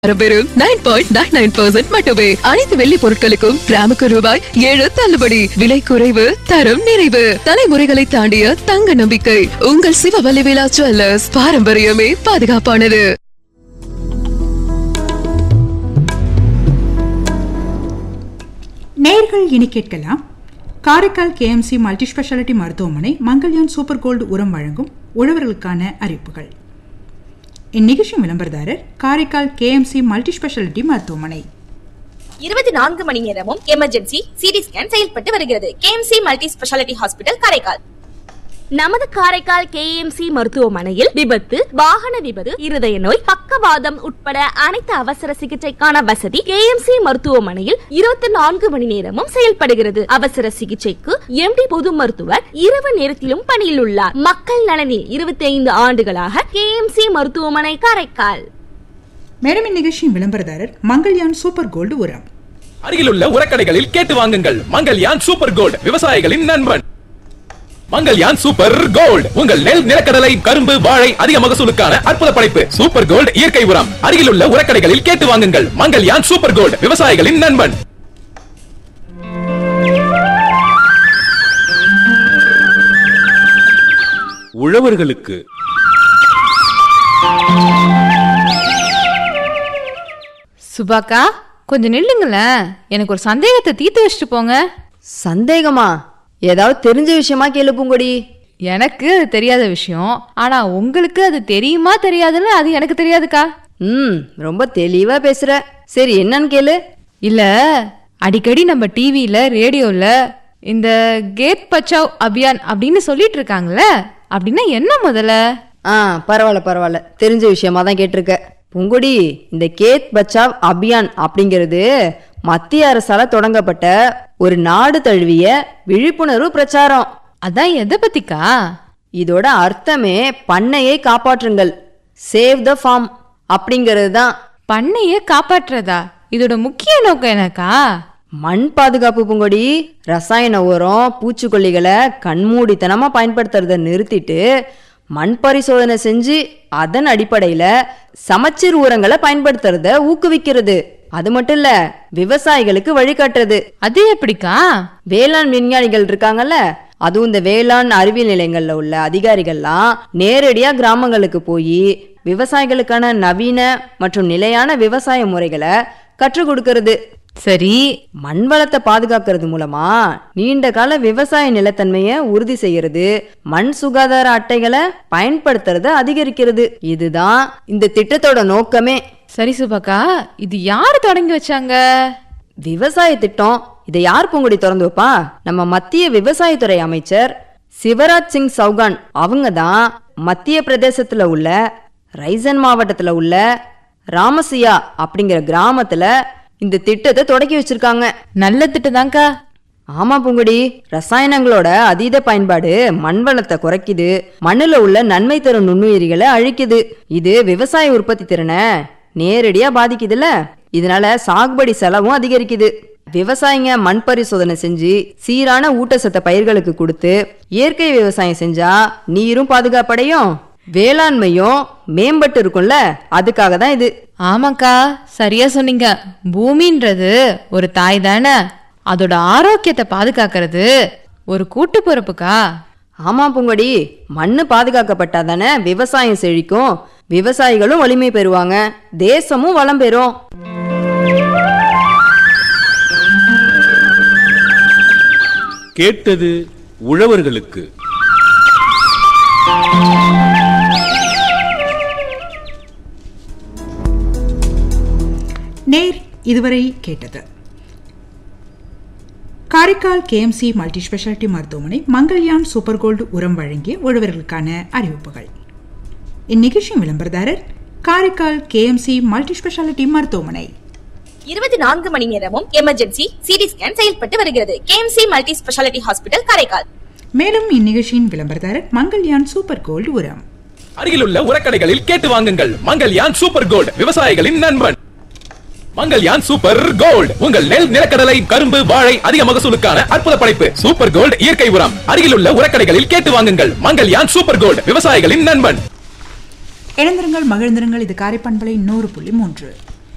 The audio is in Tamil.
வெறும் nine point nine nine percent மட்டுமே அனைத்து வெள்ளி பொருட்களுக்கும் கிராமுக்கு ரூபாய் ஏழு தள்ளுபடி விலை குறைவு தரம் நிறைவு தலைமுறைகளை தாண்டிய தங்க நம்பிக்கை உங்கள் சிவவல்லி விழா ஜுவல்லர்ஸ் பாரம்பரியமே பாதுகாப்பானது நேர்கள் இனி கேட்கலாம் காரைக்கால் கேஎம்சி மல்டி ஸ்பெஷாலிட்டி மருத்துவமனை மங்கள்யான் சூப்பர் கோல்டு உரம் வழங்கும் உழவர்களுக்கான அறிவிப்புகள் இந்நிகழ்ச்சி விளம்பரதாரர் காரைக்கால் கேஎம்சி மல்டி ஸ்பெஷாலிட்டி மருத்துவமனை இருபத்தி நான்கு மணி நேரமும் எமர்ஜென்சி சிடி ஸ்கேன் செயல்பட்டு வருகிறது KMC multi speciality hospital Karaikal நமது காரைக்கால் கேஎம்சி மருத்துவமனையில் விபத்து வாகன விபத்து இருதய நோய் பக்கவாதம் உட்பட அனைத்து அவசர சிகிச்சைக்கான வசதி கேஎம்சி மருத்துவமனையில் இருபத்தி நான்கு மணி நேரமும் செயல்படுகிறது அவசர சிகிச்சைக்கு எம்டி பொது மருத்துவர் இரவு நேரத்திலும் பணியில் உள்ளார் மக்கள் நலனில் இருபத்தி ஐந்து ஆண்டுகளாக கேஎம்சி மருத்துவமனை காரைக்கால் மேலும் இந்நிகழ்ச்சியின் விளம்பரதாரர் மங்கள்யான் சூப்பர் கோல்டு உரம் அருகிலுள்ள உரக்கடைகளில் கேட்டு வாங்குங்கள் மங்கல்யான் சூப்பர் கோல்ட் விவசாயிகளின் நண்பன் மங்கல்யான் சூப்பர் கோல்ட் உங்கள் நெல் நிலக்கடலை கரும்பு வாழை அதிக மகசூலுக்கான அற்புத படைப்பு சூப்பர் கோல்ட் இயற்கை உரம் அருகிலுள்ள உரக்கடைகளில் கேட்டு வாங்குங்கள் மங்கல்யான் சூப்பர் கோல்ட் விவசாயிகளின் நண்பன் உழவர்களுக்கு சுபாக்கா கொஞ்சம் நில்லுங்களேன் எனக்கு ஒரு சந்தேகத்தை தீர்த்து வச்சுட்டு போங்க சந்தேகமா ஏதாவது தெரிஞ்ச விஷயமா கேளு பூங்கொடி எனக்கு அது தெரியாத விஷயம் ஆனா உங்களுக்கு அது தெரியுமா தெரியாதுன்னு அது எனக்கு தெரியாதுக்கா ம் ரொம்ப தெளிவா பேசுற சரி என்னன்னு கேளு இல்ல அடிக்கடி நம்ம டிவியில ரேடியோல இந்த கேட் பச்சாவ் அபியான் அப்படின்னு சொல்லிட்டு இருக்காங்கல்ல அப்படின்னா என்ன முதல்ல ஆ பரவாயில்ல பரவாயில்ல தெரிஞ்ச விஷயமா தான் கேட்டிருக்க பூங்கொடி இந்த கேத் பச்சாவ் அபியான் அப்படிங்கிறது மத்திய அரசால தொடங்கப்பட்ட ஒரு நாடு தழுவிய விழிப்புணர்வு பிரச்சாரம் அதான் எதை பத்திக்கா இதோட அர்த்தமே பண்ணையை காப்பாற்றுங்கள் சேவ் த ஃபார்ம் அப்படிங்கிறது தான் பண்ணைய காப்பாற்றுறதா இதோட முக்கிய நோக்கம் என்னக்கா மண் பாதுகாப்பு பூங்கொடி ரசாயன உரம் பூச்சிக்கொல்லிகளை கண்மூடித்தனமா பயன்படுத்துறத நிறுத்திட்டு மண் பரிசோதனை செஞ்சு அதன் அடிப்படையில சமச்சீர் உரங்களை பயன்படுத்துறத ஊக்குவிக்கிறது அது மட்டும் இல்ல விவசாயிகளுக்கு வழிகாட்டுறது அது எப்படிக்கா வேளாண் விஞ்ஞானிகள் இருக்காங்கல்ல அதுவும் இந்த வேளாண் அறிவியல் நிலையங்கள்ல உள்ள அதிகாரிகள்லாம் நேரடியா கிராமங்களுக்கு போய் விவசாயிகளுக்கான நவீன மற்றும் நிலையான விவசாய முறைகளை கற்றுக் கொடுக்கறது சரி மண் வளத்தை பாதுகாக்கிறது மூலமா நீண்ட கால விவசாய நிலத்தன்மையை உறுதி செய்யறது மண் சுகாதார அட்டைகளை பயன்படுத்துறத அதிகரிக்கிறது இதுதான் இந்த திட்டத்தோட நோக்கமே சரி சுபாக்கா இது யாரு தொடங்கி வச்சாங்க விவசாய திட்டம் இதை யார் பூங்குடி திறந்து வைப்பா நம்ம மத்திய விவசாயத்துறை அமைச்சர் சிவராஜ் சிங் சௌகான் அவங்க தான் மத்திய பிரதேசத்துல உள்ள ரைசன் மாவட்டத்துல உள்ள ராமசியா அப்படிங்கிற கிராமத்துல இந்த திட்டத்தை தொடக்கி வச்சிருக்காங்க நல்ல திட்டம்தான்க்கா ஆமா பூங்குடி ரசாயனங்களோட அதீத பயன்பாடு மண் வளத்தை குறைக்குது மண்ணுல உள்ள நன்மை தரும் நுண்ணுயிரிகளை அழிக்குது இது விவசாய உற்பத்தி திறனை நேரடியா பாதிக்குதுல்ல இதனால சாகுபடி செலவும் அதிகரிக்குது விவசாயிங்க மண் பரிசோதனை செஞ்சு சீரான ஊட்டச்சத்தை பயிர்களுக்கு கொடுத்து இயற்கை விவசாயம் செஞ்சா நீரும் பாதுகாப்படையும் வேளாண்மையும் மேம்பட்டு இருக்கும்ல அதுக்காக தான் இது ஆமாக்கா சரியா சொன்னீங்க பூமின்றது ஒரு தாய் தானே அதோட ஆரோக்கியத்தை பாதுகாக்கிறது ஒரு கூட்டு பொறுப்புக்கா ஆமா பூங்கொடி மண்ணு பாதுகாக்கப்பட்டா தானே விவசாயம் செழிக்கும் விவசாயிகளும் வலிமை பெறுவாங்க தேசமும் வளம் பெறும் கேட்டது உழவர்களுக்கு நேர் இதுவரை கேட்டது காரைக்கால் கேஎம்சி மல்டி ஸ்பெஷாலிட்டி மருத்துவமனை மங்கள்யான் சூப்பர் கோல்டு உரம் வழங்கிய உழவர்களுக்கான அறிவிப்புகள் இந்நிகழ்ச்சியின் விளம்பரதாரர் காரைக்கால் கேஎம்சி மல்டி ஸ்பெஷாலிட்டி மருத்துவமனை இருபத்தி நான்கு மணி நேரமும் எமர்ஜென்சி சிடி ஸ்கேன் செயல்பட்டு வருகிறது KMC multi speciality hospital Karaikal மேலும் இந்நிகழ்ச்சியின் விளம்பரதாரர் மங்கள்யான் சூப்பர் கோல்டு உரம் அருகிலுள்ள உரக்கடைகளில் கேட்டு வாங்குங்கள் மங்கல்யான் சூப்பர் கோல்ட் விவசாயிகளின் நண்பன் மங்கல்யான் சூப்பர் கோல்ட் உங்கள் நெல் நிலக்கடலை கரும்பு வாழை அதிக மகசூலுக்கான அற்புத படைப்பு சூப்பர் கோல்ட் இயற்கை உரம் அருகிலுள்ள உரக்கடைகளில் கேட்டு வாங்குங்கள் மங்கல்யான் சூப்பர் கோல்ட் விவசாயிகளின் நண்பன் இணைந்திருங்கள் மகிழ்ந்திருங்கள் இது காரைப்பண்பலை நூறு புள்ளி மூன்று